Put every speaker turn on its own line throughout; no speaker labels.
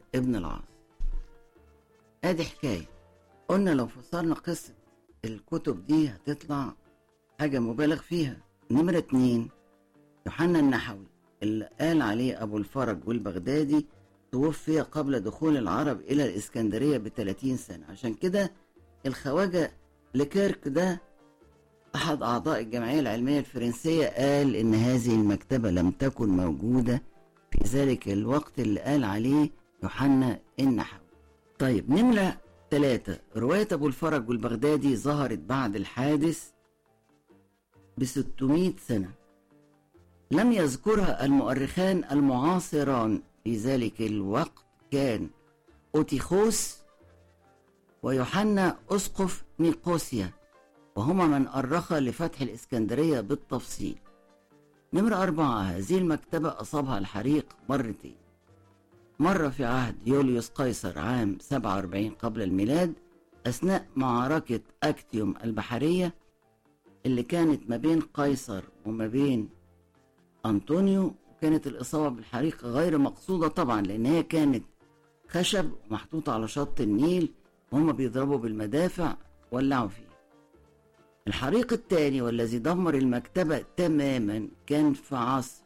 ابن العاص ادي حكاية قلنا لو فسرنا قصة الكتب دي هتطلع حاجة مبالغ فيها نمرة اتنين يوحنا النحوي اللي قال عليه أبو الفرج والبغدادي توفي قبل دخول العرب إلى الإسكندرية بثلاثين سنة عشان كده الخواجة لكيرك ده أحد أعضاء الجمعية العلمية الفرنسية قال إن هذه المكتبة لم تكن موجودة في ذلك الوقت اللي قال عليه يوحنا النحوي طيب نمرة ثلاثة رواية أبو الفرج والبغدادي ظهرت بعد الحادث ب 600 سنة لم يذكرها المؤرخان المعاصران في ذلك الوقت كان أوتيخوس ويوحنا أسقف نيقوسيا وهما من أرخ لفتح الإسكندرية بالتفصيل نمرة أربعة هذه المكتبة أصابها الحريق مرتين مرة في عهد يوليوس قيصر عام 47 قبل الميلاد أثناء معركة أكتيوم البحرية اللي كانت ما بين قيصر وما بين أنطونيو وكانت الإصابة بالحريق غير مقصودة طبعا لأن هي كانت خشب محطوطة على شط النيل وهم بيضربوا بالمدافع ولعوا فيه الحريق الثاني والذي دمر المكتبة تماما كان في عصر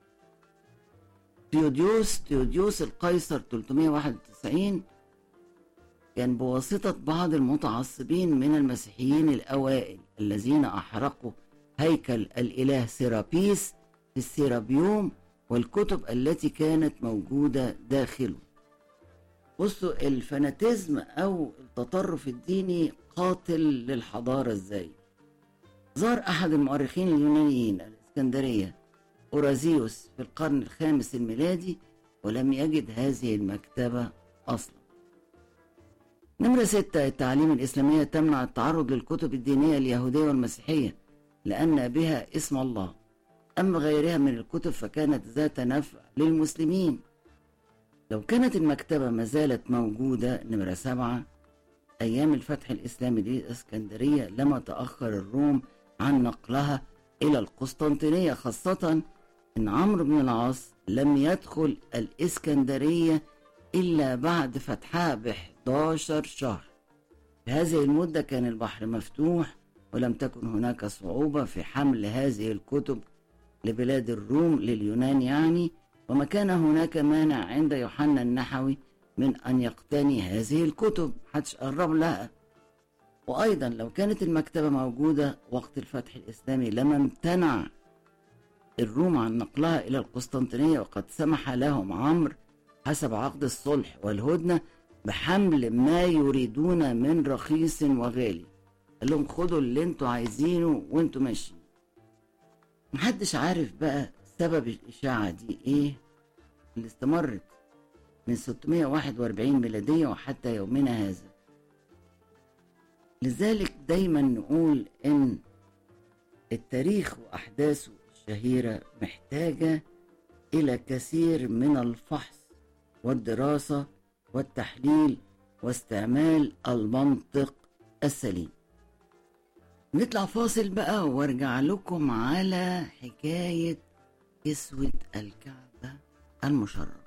تيوديوس تيوديوس القيصر 391 كان بواسطة بعض المتعصبين من المسيحيين الأوائل الذين أحرقوا هيكل الإله سيرابيس في السيرابيوم والكتب التي كانت موجودة داخله بصوا الفاناتيزم أو التطرف الديني قاتل للحضارة ازاي زار أحد المؤرخين اليونانيين الإسكندرية أورازيوس في القرن الخامس الميلادي ولم يجد هذه المكتبة أصلا نمرة ستة التعاليم الإسلامية تمنع التعرض للكتب الدينية اليهودية والمسيحية لأن بها اسم الله أما غيرها من الكتب فكانت ذات نفع للمسلمين لو كانت المكتبة ما زالت موجودة نمرة سبعة أيام الفتح الإسلامي للإسكندرية لما تأخر الروم عن نقلها إلى القسطنطينية خاصة إن عمرو بن العاص لم يدخل الإسكندرية إلا بعد فتحها ب 11 شهر في هذه المدة كان البحر مفتوح ولم تكن هناك صعوبة في حمل هذه الكتب لبلاد الروم لليونان يعني وما كان هناك مانع عند يوحنا النحوي من أن يقتني هذه الكتب حدش قرب لها وأيضا لو كانت المكتبة موجودة وقت الفتح الإسلامي لما امتنع الروم عن نقلها إلى القسطنطينية وقد سمح لهم عمرو حسب عقد الصلح والهدنة بحمل ما يريدون من رخيص وغالي قال لهم خدوا اللي انتوا عايزينه وانتوا ماشيين محدش عارف بقى سبب الإشاعة دي إيه اللي استمرت من 641 ميلادية وحتى يومنا هذا لذلك دايما نقول إن التاريخ وأحداثه الشهيرة محتاجة إلى كثير من الفحص والدراسة والتحليل واستعمال المنطق السليم نطلع فاصل بقى وارجع لكم على حكاية كسوة الكعبة المشرفة